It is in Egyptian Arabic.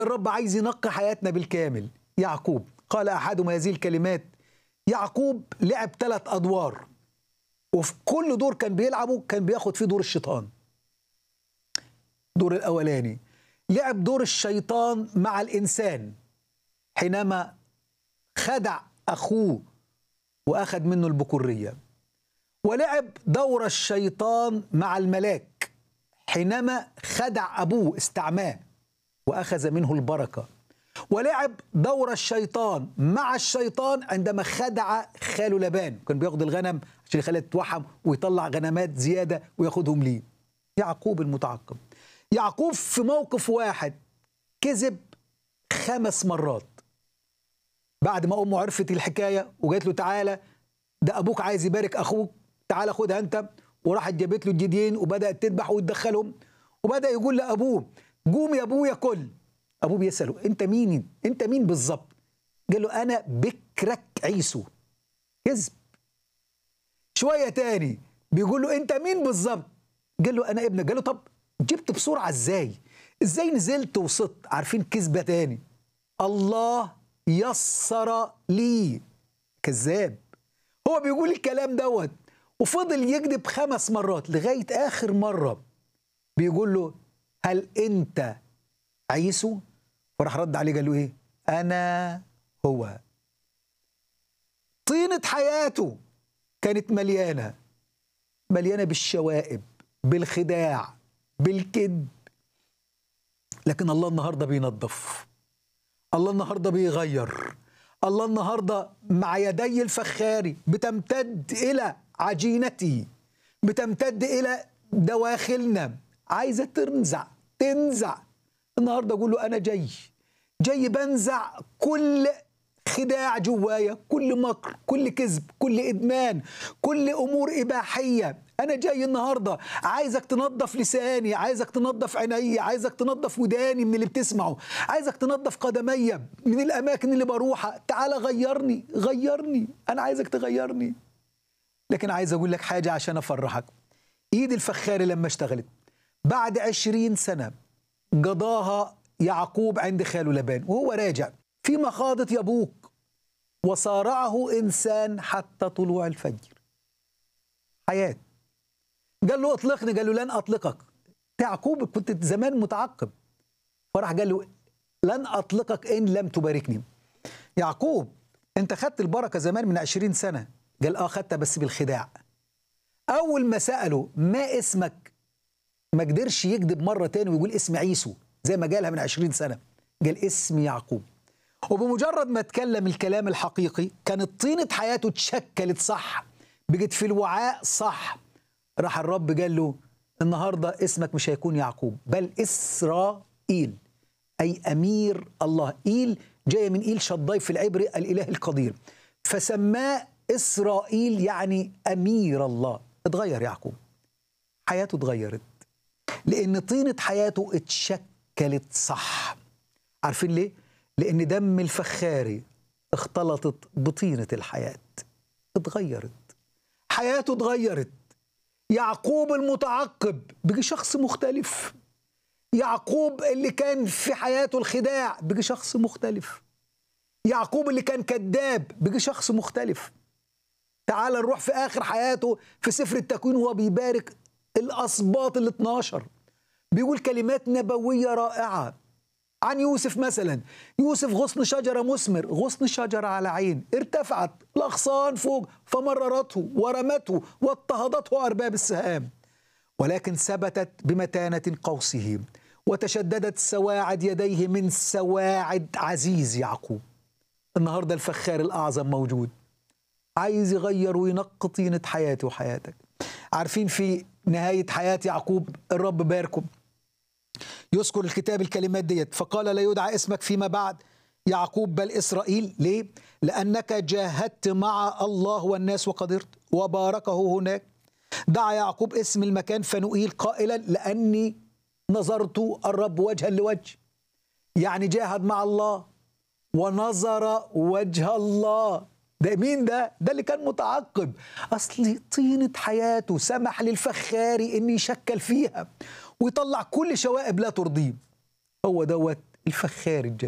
الرب عايز ينقي حياتنا بالكامل يعقوب قال أحدهم هذه الكلمات يعقوب لعب ثلاث أدوار وفي كل دور كان بيلعبه كان بياخد فيه دور الشيطان الدور الأولاني لعب دور الشيطان مع الإنسان حينما خدع أخوه وأخذ منه البكورية ولعب دور الشيطان مع الملاك حينما خدع أبوه استعماه وأخذ منه البركة ولعب دور الشيطان مع الشيطان عندما خدع خاله لبان كان بياخد الغنم عشان يخليها تتوحم ويطلع غنمات زيادة وياخدهم ليه يعقوب المتعقب يعقوب في موقف واحد كذب خمس مرات بعد ما امه عرفت الحكايه وقالت له تعالى ده ابوك عايز يبارك اخوك تعالى خدها انت وراحت جابت له الجديين وبدات تذبح وتدخلهم وبدا يقول لابوه قوم يا ابويا كل ابوه بيساله انت مين انت مين بالظبط قال له انا بكرك عيسو كذب شويه تاني بيقول له انت مين بالظبط قال له انا ابنك قال له طب جبت بسرعه ازاي ازاي نزلت وصدت عارفين كذبه تاني الله يسر لي كذاب هو بيقول الكلام دوت وفضل يكذب خمس مرات لغايه اخر مره بيقول له هل انت عيسو فراح رد عليه قال له ايه انا هو طينه حياته كانت مليانه مليانه بالشوائب بالخداع بالكذب لكن الله النهارده بينظف الله النهارده بيغير الله النهارده مع يدي الفخاري بتمتد الى عجينتي بتمتد الى دواخلنا عايزه تنزع تنزع النهارده اقول له انا جاي جاي بنزع كل خداع جوايا كل مكر كل كذب كل ادمان كل امور اباحيه انا جاي النهارده عايزك تنظف لساني عايزك تنظف عيني عايزك تنظف وداني من اللي بتسمعه عايزك تنظف قدمي من الاماكن اللي بروحها تعالى غيرني غيرني انا عايزك تغيرني لكن عايز اقول لك حاجه عشان افرحك ايد الفخاري لما اشتغلت بعد عشرين سنه قضاها يعقوب عند خاله لبان وهو راجع في مخاضة يبوك وصارعه إنسان حتى طلوع الفجر حياة قال له اطلقني قال له لن أطلقك يعقوب كنت زمان متعقب فراح قال له لن أطلقك إن لم تباركني يعقوب أنت خدت البركة زمان من عشرين سنة قال آه خدتها بس بالخداع أول ما سأله ما اسمك ما قدرش يكذب مرة تاني ويقول اسم عيسو زي ما قالها من عشرين سنة قال اسمي يعقوب وبمجرد ما اتكلم الكلام الحقيقي كانت طينة حياته اتشكلت صح بقت في الوعاء صح راح الرب قال له النهاردة اسمك مش هيكون يعقوب بل إسرائيل أي أمير الله إيل جاية من إيل شضاي في العبري الإله القدير فسماه إسرائيل يعني أمير الله اتغير يعقوب حياته اتغيرت لأن طينة حياته اتشكلت صح عارفين ليه؟ لأن دم الفخاري اختلطت بطينة الحياة اتغيرت حياته اتغيرت يعقوب المتعقب بقي شخص مختلف يعقوب اللي كان في حياته الخداع بقي شخص مختلف يعقوب اللي كان كذاب بقي شخص مختلف تعال نروح في آخر حياته في سفر التكوين وهو بيبارك الأسباط ال 12 بيقول كلمات نبوية رائعة عن يوسف مثلا يوسف غصن شجرة مثمر غصن شجرة على عين ارتفعت الأغصان فوق فمررته ورمته واضطهدته أرباب السهام ولكن ثبتت بمتانة قوسه وتشددت سواعد يديه من سواعد عزيز يعقوب النهاردة الفخار الأعظم موجود عايز يغير وينقي طينة حياتي وحياتك عارفين في نهاية حياة يعقوب الرب باركم يذكر الكتاب الكلمات ديت فقال لا يدعى اسمك فيما بعد يعقوب بل إسرائيل ليه؟ لأنك جاهدت مع الله والناس وقدرت وباركه هناك دعا يعقوب اسم المكان فنؤيل قائلا لأني نظرت الرب وجها لوجه يعني جاهد مع الله ونظر وجه الله ده مين ده؟ ده اللي كان متعقب أصل طينة حياته سمح للفخاري إن يشكل فيها ويطلع كل شوائب لا ترضيه هو دوت الفخار الجميل